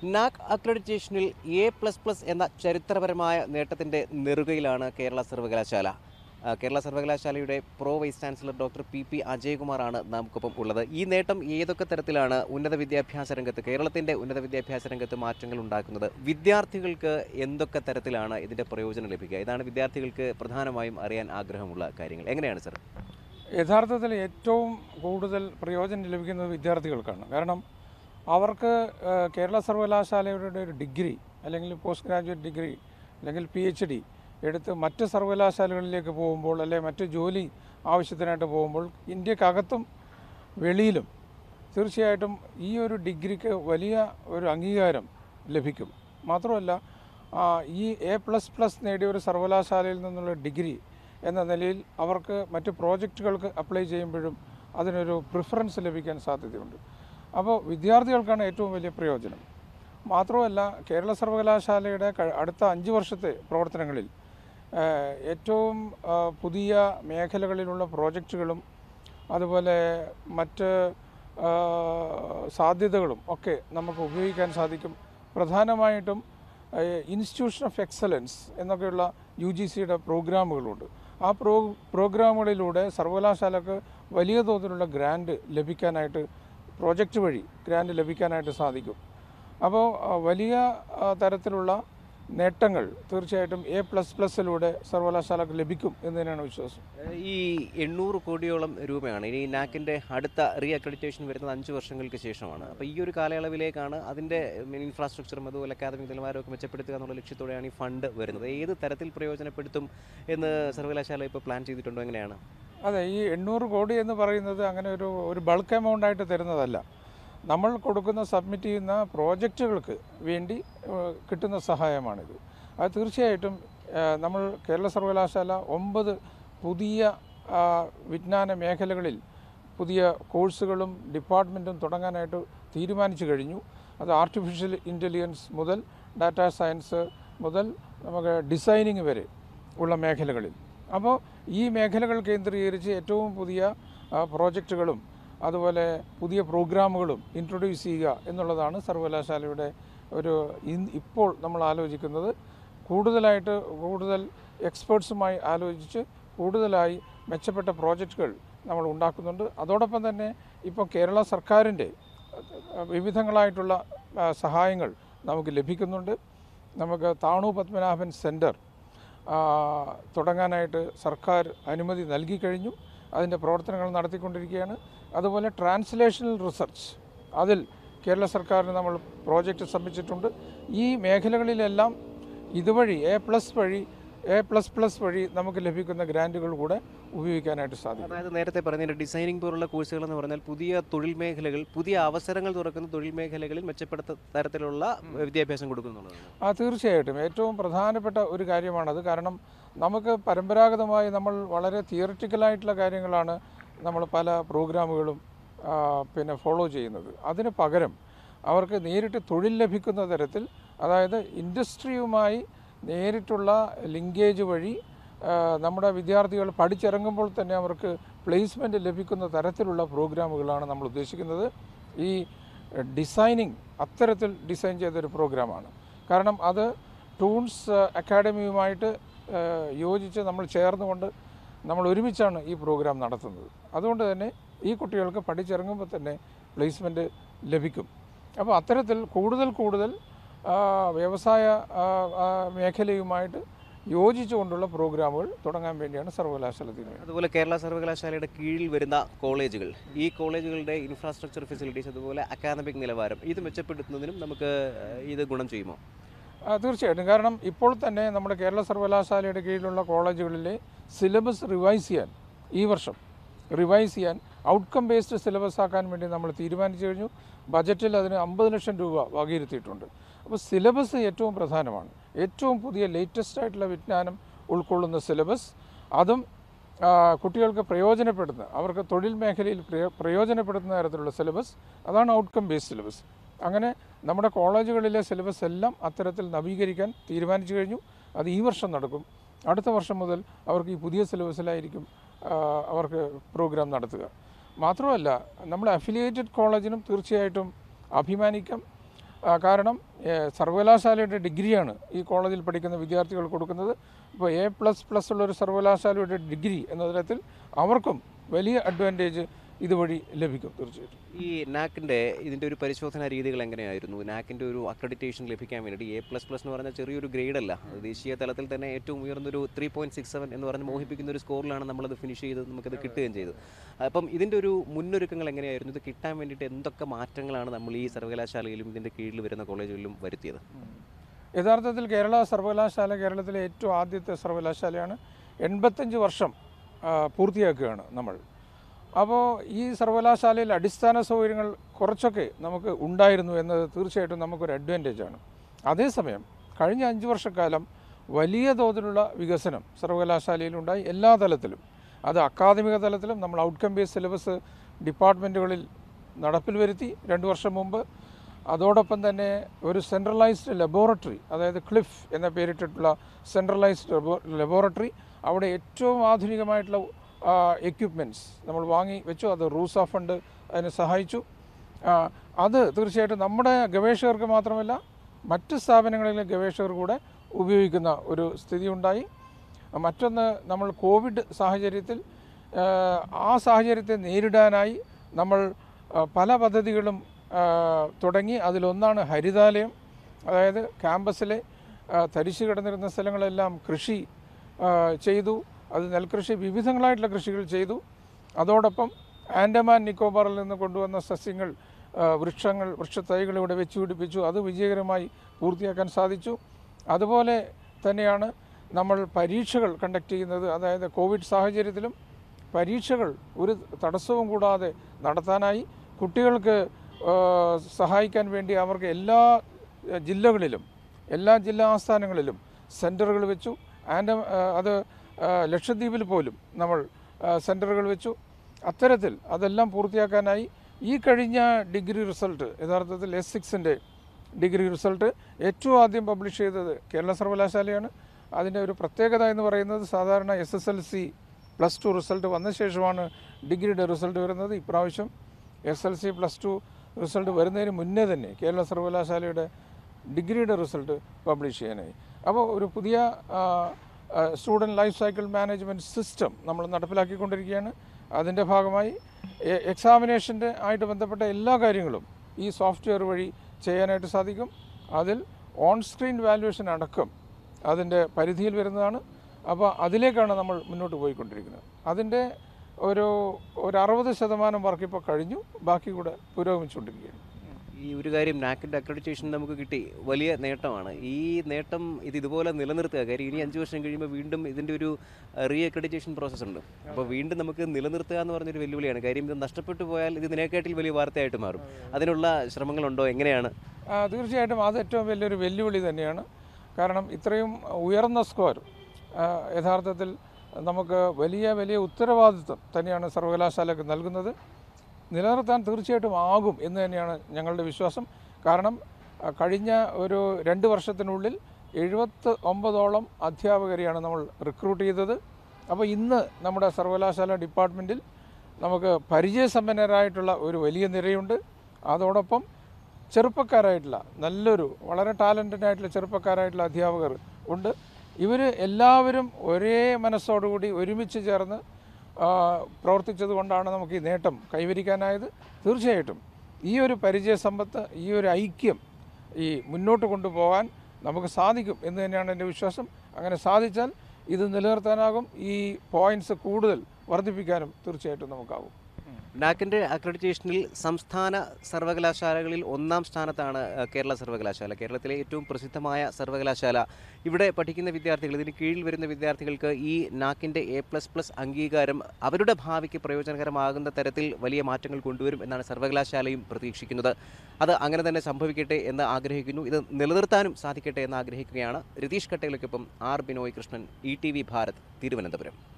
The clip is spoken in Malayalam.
നാക് അക്രഡിറ്റേഷനിൽ എ പ്ലസ് പ്ലസ് എന്ന ചരിത്രപരമായ നേട്ടത്തിൻ്റെ നെറുകയിലാണ് കേരള സർവകലാശാല ആ, കേരള സർവകലാശാലയുടെ pro vice chancellor doctor P P അജയകുമാറാണ് നമുക്കൊപ്പം ഉള്ളത് ഈ നേട്ടം ഏതൊക്കെ തരത്തിലാണ് ഉന്നത വിദ്യാഭ്യാസ രംഗത്ത് കേരളത്തിൻ്റെ ഉന്നത വിദ്യാഭ്യാസ രംഗത്ത് മാറ്റങ്ങൾ ഉണ്ടാക്കുന്നത് വിദ്യാർത്ഥികൾക്ക് എന്തൊക്കെ തരത്തിലാണ് ഇതിൻ്റെ പ്രയോജനം ലഭിക്കുക ഇതാണ് വിദ്യാർത്ഥികൾക്ക് പ്രധാനമായും അറിയാൻ ആഗ്രഹമുള്ള കാര്യങ്ങൾ എങ്ങനെയാണ് സർ യഥാർത്ഥത്തിൽ ഏറ്റവും കൂടുതൽ പ്രയോജനം ലഭിക്കുന്നത് വിദ്യാർത്ഥികൾക്കാണ് കാരണം അവർക്ക് ഏഹ്, കേരള സർവകലാശാലയുടെ ഒരു ഡിഗ്രി അല്ലെങ്കിൽ പോസ്റ്റ് ഗ്രാജുവേറ്റ് ഡിഗ്രി അല്ലെങ്കിൽ പി എച്ച് ഡി എടുത്ത് മറ്റ് സർവകലാശാലകളിലേക്ക് പോകുമ്പോൾ അല്ലെങ്കിൽ മറ്റ് ജോലി ആവശ്യത്തിനായിട്ട് പോകുമ്പോൾ ഇന്ത്യക്കകത്തും വെളിയിലും തീർച്ചയായിട്ടും ഈ ഒരു ഡിഗ്രിക്ക് വലിയ ഒരു അംഗീകാരം ലഭിക്കും മാത്രമല്ല ആ, ഈ എ പ്ലസ് പ്ലസ് നേടിയ ഒരു സർവകലാശാലയിൽ നിന്നുള്ള ഡിഗ്രി എന്ന നിലയിൽ അവർക്ക് മറ്റ് പ്രോജക്റ്റുകൾക്ക് അപ്ലൈ ചെയ്യുമ്പോഴും അതിനൊരു പ്രിഫറൻസ് ലഭിക്കാൻ സാധ്യതയുണ്ട് അപ്പോൾ വിദ്യാർത്ഥികൾക്കാണ് ഏറ്റവും വലിയ പ്രയോജനം മാത്രമല്ല കേരള സർവകലാശാലയുടെ ക- അടുത്ത അഞ്ച് വർഷത്തെ പ്രവർത്തനങ്ങളിൽ ഏഹ്, ഏറ്റവും ആ, പുതിയ മേഖലകളിലുള്ള പ്രോജക്റ്റുകളും അതുപോലെ മറ്റ് ആ, സാധ്യതകളും ഒക്കെ നമുക്ക് ഉപയോഗിക്കാൻ സാധിക്കും പ്രധാനമായിട്ടും ഇൻസ്റ്റിറ്റ്യൂഷൻ ഓഫ് എക്സലൻസ് എന്നൊക്കെയുള്ള യു ജി സിയുടെ പ്രോഗ്രാമുകളുണ്ട് ആ പ്രോ പ്രോഗ്രാമുകളിലൂടെ സർവകലാശാലക്ക് വലിയ തോതിലുള്ള ഗ്രാൻഡ് ലഭിക്കാനായിട്ട് പ്രോജക്റ്റ് വഴി ഗ്രാൻഡ് ലഭിക്കാനായിട്ട് സാധിക്കും അപ്പോൾ ആ, വലിയ ആ, തരത്തിലുള്ള നേട്ടങ്ങൾ തീർച്ചയായിട്ടും എ പ്ലസ് പ്ലസിലൂടെ സർവകലാശാലക്ക് ലഭിക്കും എന്ന് തന്നെയാണ് വിശ്വാസം ഈ എണ്ണൂറ് കോടിയോളം രൂപയാണ് ഇനി നാക്കിൻ്റെ അടുത്ത റീ അക്രഡിറ്റേഷൻ വരുന്നത് അഞ്ച് വർഷങ്ങൾക്ക് ശേഷമാണ് അപ്പോൾ ഈ ഒരു കാലയളവിലേക്കാണ് അതിൻ്റെ ഇൻഫ്രാസ്ട്രക്ചറും അതുപോലെ അക്കാദമിക് നിലവാരമൊക്കെ മെച്ചപ്പെടുത്തുക എന്നുള്ള ലക്ഷ്യത്തോടെയാണ് ഈ ഫണ്ട് വരുന്നത് ഏത് തരത്തിൽ പ്രയോജനപ്പെടുത്തും എന്ന് സർവകലാശാല ഇപ്പോൾ പ്ലാൻ ചെയ്തിട്ടുണ്ടോ എങ്ങനെയാണ് അതെ ഈ എണ്ണൂറ് കോടി എന്ന് പറയുന്നത് അങ്ങനെ ഒരു ഒരു ബൾക്ക് എമൗണ്ട് ആയിട്ട് തരുന്നതല്ല നമ്മൾ കൊടുക്കുന്ന സബ്മിറ്റ് ചെയ്യുന്ന പ്രോജക്റ്റുകൾക്ക് വേണ്ടി ഏഹ്, കിട്ടുന്ന സഹായമാണിത് അത് തീർച്ചയായിട്ടും ഏഹ്, നമ്മൾ കേരള സർവകലാശാല ഒമ്പത് പുതിയ ആ, വിജ്ഞാന മേഖലകളിൽ പുതിയ കോഴ്സുകളും ഡിപ്പാർട്ട്മെൻറ്റും തുടങ്ങാനായിട്ട് തീരുമാനിച്ചു കഴിഞ്ഞു അത് ആർട്ടിഫിഷ്യൽ ഇൻ്റലിജൻസ് മുതൽ ഡാറ്റാ സയൻസ് മുതൽ നമുക്ക് ഡിസൈനിങ് വരെ ഉള്ള മേഖലകളിൽ അപ്പോൾ ഈ മേഖലകൾ കേന്ദ്രീകരിച്ച് ഏറ്റവും പുതിയ ആ, പ്രോജക്റ്റുകളും അതുപോലെ പുതിയ പ്രോഗ്രാമുകളും ഇൻട്രൊഡ്യൂസ് ചെയ്യുക എന്നുള്ളതാണ് സർവകലാശാലയുടെ ഒരു ഇൻ ഇപ്പോൾ നമ്മൾ ആലോചിക്കുന്നത് കൂടുതലായിട്ട് കൂടുതൽ എക്സ്പേർട്സുമായി ആലോചിച്ച് കൂടുതലായി മെച്ചപ്പെട്ട പ്രോജക്റ്റുകൾ നമ്മൾ ഉണ്ടാക്കുന്നുണ്ട് അതോടൊപ്പം തന്നെ ഇപ്പോൾ കേരള സർക്കാരിൻ്റെ വിവിധങ്ങളായിട്ടുള്ള ആ, സഹായങ്ങൾ നമുക്ക് ലഭിക്കുന്നുണ്ട് നമുക്ക് താണു പത്മനാഭൻ സെൻറ്റർ ആ, തുടങ്ങാനായിട്ട് സർക്കാർ അനുമതി നൽകി കഴിഞ്ഞു അതിൻ്റെ പ്രവർത്തനങ്ങൾ നടത്തിക്കൊണ്ടിരിക്കുകയാണ് അതുപോലെ ട്രാൻസ്ലേഷണൽ റിസർച്ച് അതിൽ കേരള സർക്കാരിന് നമ്മൾ പ്രോജക്റ്റ് സമർപ്പിച്ചിട്ടുണ്ട് ഈ മേഖലകളിലെല്ലാം ഇതുവഴി എ പ്ലസ് വഴി എ പ്ലസ് പ്ലസ് വഴി നമുക്ക് ലഭിക്കുന്ന ഗ്രാൻറ്റുകൾ കൂടെ ഉപയോഗിക്കാനായിട്ട് സാധിക്കും അതായത് നേരത്തെ പറഞ്ഞ ഡിസൈനിങ് പോലുള്ള കോഴ്സുകൾ എന്ന് പറഞ്ഞാൽ പുതിയ തൊഴിൽ മേഖലകൾ പുതിയ അവസരങ്ങൾ തുറക്കുന്ന തൊഴിൽ മേഖലകളിൽ മെച്ചപ്പെടുത്ത തരത്തിലുള്ള വിദ്യാഭ്യാസം കൊടുക്കുന്നുള്ളതാണ് ആ തീർച്ചയായിട്ടും ഏറ്റവും പ്രധാനപ്പെട്ട ഒരു കാര്യമാണത് കാരണം നമുക്ക് പരമ്പരാഗതമായി നമ്മൾ വളരെ തിയറിറ്റിക്കലായിട്ടുള്ള കാര്യങ്ങളാണ് നമ്മൾ പല പ്രോഗ്രാമുകളും ആ, പിന്നെ ഫോളോ ചെയ്യുന്നത് അതിന് പകരം അവർക്ക് നേരിട്ട് തൊഴിൽ ലഭിക്കുന്ന തരത്തിൽ അതായത് ഇൻഡസ്ട്രിയുമായി നേരിട്ടുള്ള ലിങ്കേജ് വഴി ആ, നമ്മുടെ വിദ്യാർത്ഥികൾ പഠിച്ചിറങ്ങുമ്പോൾ തന്നെ അവർക്ക് പ്ലേസ്മെൻറ്റ് ലഭിക്കുന്ന തരത്തിലുള്ള പ്രോഗ്രാമുകളാണ് നമ്മൾ ഉദ്ദേശിക്കുന്നത് ഈ ഡിസൈനിങ് അത്തരത്തിൽ ഡിസൈൻ ചെയ്തൊരു പ്രോഗ്രാമാണ് കാരണം അത് ടൂൺസ് അക്കാഡമിയുമായിട്ട് ആ, യോജിച്ച് നമ്മൾ ചേർന്നുകൊണ്ട് നമ്മൾ ഒരുമിച്ചാണ് ഈ പ്രോഗ്രാം നടത്തുന്നത് അതുകൊണ്ട് തന്നെ ഈ കുട്ടികൾക്ക് പഠിച്ചിറങ്ങുമ്പോൾ തന്നെ പ്ലേസ്മെൻറ്റ് ലഭിക്കും അപ്പോൾ അത്തരത്തിൽ കൂടുതൽ കൂടുതൽ ആ, വ്യവസായ ആ, ആ, മേഖലയുമായിട്ട് യോജിച്ചുകൊണ്ടുള്ള പ്രോഗ്രാമുകൾ തുടങ്ങാൻ വേണ്ടിയാണ് സർവകലാശാല തീരുമാനം അതുപോലെ കേരള സർവകലാശാലയുടെ കീഴിൽ വരുന്ന കോളേജുകൾ ഈ കോളേജുകളുടെ ഇൻഫ്രാസ്ട്രക്ചർ ഫെസിലിറ്റീസ് അതുപോലെ അക്കാദമിക് നിലവാരം ഇത് മെച്ചപ്പെടുത്തുന്നതിനും നമുക്ക് ഏഹ്, ഇത് ഗുണം ചെയ്യുമോ ആ, തീർച്ചയായിട്ടും കാരണം ഇപ്പോൾ തന്നെ നമ്മുടെ കേരള സർവകലാശാലയുടെ കീഴിലുള്ള കോളേജുകളിലെ സിലബസ് റിവൈസ് ചെയ്യാൻ ഈ വർഷം റിവൈസ് ചെയ്യാൻ ഔട്ട്കം ബേസ്ഡ് സിലബസ് ആക്കാൻ വേണ്ടി നമ്മൾ തീരുമാനിച്ചു കഴിഞ്ഞു ബജറ്റിൽ അതിന് അമ്പത് ലക്ഷം രൂപ വകയിരുത്തിയിട്ടുണ്ട് അപ്പോൾ സിലബസ് ഏറ്റവും പ്രധാനമാണ് ഏറ്റവും പുതിയ ലേറ്റസ്റ്റ് ആയിട്ടുള്ള വിജ്ഞാനം ഉൾക്കൊള്ളുന്ന സിലബസ് അതും ആ, കുട്ടികൾക്ക് പ്രയോജനപ്പെടുന്ന അവർക്ക് തൊഴിൽ മേഖലയിൽ പ്രയോ- പ്രയോജനപ്പെടുത്തുന്ന തരത്തിലുള്ള സിലബസ് അതാണ് ഔട്ട്കം ബേസ്ഡ് സിലബസ് അങ്ങനെ നമ്മുടെ കോളേജുകളിലെ സിലബസ് എല്ലാം അത്തരത്തിൽ നവീകരിക്കാൻ തീരുമാനിച്ചു കഴിഞ്ഞു അത് ഈ വർഷം നടക്കും അടുത്ത വർഷം മുതൽ അവർക്ക് ഈ പുതിയ സിലബസിലായിരിക്കും ആ, അവർക്ക് പ്രോഗ്രാം നടത്തുക മാത്രമല്ല നമ്മുടെ അഫിലിയേറ്റഡ് കോളേജിനും തീർച്ചയായിട്ടും അഭിമാനിക്കാം ആ, കാരണം ഏ, സർവകലാശാലയുടെ ഡിഗ്രിയാണ് ഈ കോളേജിൽ പഠിക്കുന്ന വിദ്യാർത്ഥികൾ കൊടുക്കുന്നത് ഇപ്പോൾ എ പ്ലസ് പ്ലസ് ഉള്ള ഒരു സർവകലാശാലയുടെ ഡിഗ്രി എന്ന തരത്തിൽ അവർക്കും വലിയ അഡ്വാൻറ്റേജ് ഇതുവഴി ലഭിക്കും തീർച്ചയായിട്ടും ഈ നാക്കിൻ്റെ ഇതിൻ്റെ ഒരു പരിശോധനാ രീതികൾ എങ്ങനെയായിരുന്നു നാക്കിൻ്റെ ഒരു അക്രഡിറ്റേഷൻ ലഭിക്കാൻ വേണ്ടിയിട്ട് എ പ്ലസ് പ്ലസ് എന്ന് പറഞ്ഞാൽ ചെറിയൊരു ഗ്രേഡ് അല്ല അത് ദേശീയ തലത്തിൽ തന്നെ ഏറ്റവും ഉയർന്നൊരു ത്രീ പോയിൻറ്റ് സിക്സ് സെവൻ എന്ന് പറഞ്ഞ് മോഹിപ്പിക്കുന്ന ഒരു സ്കോറിലാണ് നമ്മളത് ഫിനിഷ് ചെയ്ത് നമുക്കത് കിട്ടുകയും ചെയ്തത് അപ്പം ഇതിൻ്റെ ഒരു മുന്നൊരുക്കങ്ങൾ എങ്ങനെയായിരുന്നു ഇത് കിട്ടാൻ വേണ്ടിയിട്ട് എന്തൊക്കെ മാറ്റങ്ങളാണ് നമ്മൾ ഈ സർവകലാശാലയിലും ഇതിൻ്റെ കീഴിൽ വരുന്ന കോളേജുകളിലും വരുത്തിയത് യഥാർത്ഥത്തിൽ കേരള സർവകലാശാല കേരളത്തിലെ ഏറ്റവും ആദ്യത്തെ സർവകലാശാലയാണ് എൺപത്തഞ്ച് വർഷം ആ, പൂർത്തിയാക്കുകയാണ് നമ്മൾ അപ്പോൾ ഈ സർവകലാശാലയിൽ അടിസ്ഥാന സൗകര്യങ്ങൾ കുറച്ചൊക്കെ നമുക്ക് ഉണ്ടായിരുന്നു എന്നത് തീർച്ചയായിട്ടും നമുക്കൊരു അഡ്വാൻറ്റേജ് ആണ് അതേസമയം കഴിഞ്ഞ അഞ്ച് വർഷക്കാലം വലിയ തോതിലുള്ള വികസനം സർവകലാശാലയിലുണ്ടായി എല്ലാ തലത്തിലും അത് അക്കാദമിക തലത്തിലും നമ്മൾ ഔട്ട്കം ബേസ് സിലബസ് ഡിപ്പാർട്ട്മെൻറ്റുകളിൽ നടപ്പിൽ വരുത്തി രണ്ട് വർഷം മുമ്പ് അതോടൊപ്പം തന്നെ ഒരു സെൻട്രലൈസ്ഡ് ലബോറട്ടറി അതായത് ക്ലിഫ് എന്ന പേരിട്ടിട്ടുള്ള സെൻട്രലൈസ്ഡ് ലബോറട്ടറി അവിടെ ഏറ്റവും ആധുനികമായിട്ടുള്ള എക്യുപ്മെൻറ്റ്സ് നമ്മൾ വാങ്ങി വെച്ചു അത് റൂസ ഫണ്ട് അതിന് സഹായിച്ചു ആ, അത് തീർച്ചയായിട്ടും നമ്മുടെ ഗവേഷകർക്ക് മാത്രമല്ല മറ്റ് സ്ഥാപനങ്ങളിലെ ഗവേഷകർ കൂടെ ഉപയോഗിക്കുന്ന ഒരു സ്ഥിതി ഉണ്ടായി മറ്റൊന്ന് നമ്മൾ കോവിഡ് സാഹചര്യത്തിൽ ആ, ആ സാഹചര്യത്തെ നേരിടാനായി നമ്മൾ ആ, പല പദ്ധതികളും ആ, തുടങ്ങി അതിലൊന്നാണ് ഹരിതാലയം അതായത് ക്യാമ്പസിലെ ആ, തരിശു കിടന്നിരുന്ന സ്ഥലങ്ങളെല്ലാം കൃഷി ആ, ചെയ്തു അത് നെൽകൃഷി വിവിധങ്ങളായിട്ടുള്ള കൃഷികൾ ചെയ്തു അതോടൊപ്പം ആൻഡമാൻ നിക്കോബാറിൽ നിന്ന് കൊണ്ടുവന്ന സസ്യങ്ങൾ ആ, വൃക്ഷങ്ങൾ വൃക്ഷത്തൈകൾ ഇവിടെ വെച്ച് പിടിപ്പിച്ചു അത് വിജയകരമായി പൂർത്തിയാക്കാൻ സാധിച്ചു അതുപോലെ തന്നെയാണ് നമ്മൾ പരീക്ഷകൾ കണ്ടക്ട് ചെയ്യുന്നത് അതായത് കോവിഡ് സാഹചര്യത്തിലും പരീക്ഷകൾ ഒരു തടസ്സവും കൂടാതെ നടത്താനായി കുട്ടികൾക്ക് ആ, സഹായിക്കാൻ വേണ്ടി അവർക്ക് എല്ലാ ആ, ജില്ലകളിലും എല്ലാ ജില്ലാ ആസ്ഥാനങ്ങളിലും സെൻറ്ററുകൾ വെച്ചു ആൻഡ് അത് ആ, ലക്ഷദ്വീപിൽ പോലും നമ്മൾ ആ, സെൻറ്ററുകൾ വെച്ചു അത്തരത്തിൽ അതെല്ലാം പൂർത്തിയാക്കാനായി ഈ കഴിഞ്ഞ ഡിഗ്രി റിസൾട്ട് യഥാർത്ഥത്തിൽ എസ് സിക്സിൻ്റെ ഡിഗ്രി റിസൾട്ട് ഏറ്റവും ആദ്യം പബ്ലിഷ് ചെയ്തത് കേരള സർവകലാശാലയാണ് അതിൻ്റെ ഒരു പ്രത്യേകത എന്ന് പറയുന്നത് സാധാരണ S S L C plus two result വന്ന ശേഷമാണ് ഡിഗ്രിയുടെ റിസൾട്ട് വരുന്നത് ഇപ്രാവശ്യം S L C plus two result വരുന്നതിന് മുന്നേ തന്നെ കേരള സർവകലാശാലയുടെ ഡിഗ്രിയുടെ റിസൾട്ട് പബ്ലിഷ് ചെയ്യാനായി അപ്പോൾ ഒരു പുതിയ student life cycle management system നമ്മൾ നടപ്പിലാക്കിക്കൊണ്ടിരിക്കുകയാണ് അതിൻ്റെ ഭാഗമായി എക്സാമിനേഷൻ്റെ ആയിട്ട് ബന്ധപ്പെട്ട എല്ലാ കാര്യങ്ങളും ഈ സോഫ്റ്റ്വെയർ വഴി ചെയ്യാനായിട്ട് സാധിക്കും അതിൽ ഓൺ സ്ക്രീൻ വാല്യുവേഷൻ അടക്കം അതിൻ്റെ പരിധിയിൽ വരുന്നതാണ് അപ്പോൾ അതിലേക്കാണ് നമ്മൾ മുന്നോട്ട് പോയിക്കൊണ്ടിരിക്കുന്നത് അതിൻ്റെ ഒരു ഒരു അറുപത് ശതമാനം വർക്ക് ഇപ്പോൾ കഴിഞ്ഞു ബാക്കി കൂടെ പുരോഗമിച്ചുകൊണ്ടിരിക്കുകയാണ് ഈ ഒരു കാര്യം നാക്കിൻ്റെ അക്രഡിറ്റേഷൻ നമുക്ക് കിട്ടി വലിയ നേട്ടമാണ് ഈ നേട്ടം ഇത് ഇതുപോലെ നിലനിർത്തുക കാര്യം ഇനി അഞ്ച് വർഷം കഴിയുമ്പോൾ വീണ്ടും ഇതിൻ്റെ ഒരു റീ അക്രഡിറ്റേഷൻ പ്രോസസ്സ് ഉണ്ട് അപ്പോൾ വീണ്ടും നമുക്ക് നിലനിർത്തുക എന്ന് പറഞ്ഞൊരു വെല്ലുവിളിയാണ് കാര്യം ഇത് നഷ്ടപ്പെട്ടു പോയാൽ ഇത് ഇതിനെക്കാട്ടിൽ വലിയ വാർത്തയായിട്ട് മാറും അതിനുള്ള ശ്രമങ്ങളുണ്ടോ എങ്ങനെയാണ് ആ, തീർച്ചയായിട്ടും അത് ഏറ്റവും വലിയൊരു വെല്ലുവിളി തന്നെയാണ് കാരണം ഇത്രയും ഉയർന്ന സ്കോർ ആ, യഥാർത്ഥത്തിൽ നമുക്ക് വലിയ വലിയ ഉത്തരവാദിത്വം തന്നെയാണ് സർവകലാശാലയ്ക്ക് നൽകുന്നത് നിലനിർത്താൻ തീർച്ചയായിട്ടും ആകും എന്ന് തന്നെയാണ് ഞങ്ങളുടെ വിശ്വാസം കാരണം ആ, കഴിഞ്ഞ ഒരു രണ്ട് വർഷത്തിനുള്ളിൽ എഴുപത്ത് ഒമ്പതോളം അധ്യാപകരെയാണ് നമ്മൾ റിക്രൂട്ട് ചെയ്തത് അപ്പോൾ ഇന്ന് നമ്മുടെ സർവകലാശാല ഡിപ്പാർട്ട്മെൻറ്റിൽ നമുക്ക് പരിചയസമ്പന്നരായിട്ടുള്ള ഒരു വലിയ നിരയുണ്ട് അതോടൊപ്പം ചെറുപ്പക്കാരായിട്ടുള്ള നല്ലൊരു വളരെ ടാലൻറ്റഡ് ആയിട്ടുള്ള ചെറുപ്പക്കാരായിട്ടുള്ള അധ്യാപകർ ഉണ്ട് ഇവർ എല്ലാവരും ഒരേ മനസ്സോടുകൂടി ഒരുമിച്ച് ചേർന്ന് ആ, പ്രവർത്തിച്ചത് കൊണ്ടാണ് നമുക്ക് ഈ നേട്ടം കൈവരിക്കാനായത് തീർച്ചയായിട്ടും ഈ ഒരു പരിചയസമ്പത്ത് ഈ ഒരു ഐക്യം ഈ മുന്നോട്ട് കൊണ്ടുപോകാൻ നമുക്ക് സാധിക്കും എന്ന് തന്നെയാണ് എൻ്റെ വിശ്വാസം അങ്ങനെ സാധിച്ചാൽ ഇത് നിലനിർത്താനാകും ഈ പോയിൻറ്റ്സ് കൂടുതൽ വർദ്ധിപ്പിക്കാനും തീർച്ചയായിട്ടും നമുക്കാകും നാക്കിൻ്റെ അക്രഡിറ്റേഷനിൽ സംസ്ഥാന സർവകലാശാലകളിൽ ഒന്നാം സ്ഥാനത്താണ് അഹ്, കേരള സർവകലാശാല കേരളത്തിലെ ഏറ്റവും പ്രസിദ്ധമായ സർവകലാശാല ഇവിടെ പഠിക്കുന്ന വിദ്യാർത്ഥികൾ ഇതിന് കീഴിൽ വരുന്ന വിദ്യാർത്ഥികൾക്ക് ഈ നാക്കിൻ്റെ എ പ്ലസ് പ്ലസ് അംഗീകാരം അവരുടെ ഭാവിക്ക് പ്രയോജനകരമാകുന്ന തരത്തിൽ വലിയ മാറ്റങ്ങൾ കൊണ്ടുവരും എന്നാണ് സർവകലാശാലയും പ്രതീക്ഷിക്കുന്നത് അത് അങ്ങനെ തന്നെ സംഭവിക്കട്ടെ എന്ന് ആഗ്രഹിക്കുന്നു ഇത് നിലനിർത്താനും സാധിക്കട്ടെ എന്ന് ആഗ്രഹിക്കുകയാണ് രതീഷ് കട്ടയിലൊക്കൊപ്പം R Binoy Krishnan E T V Bharat Thiruvananthapuram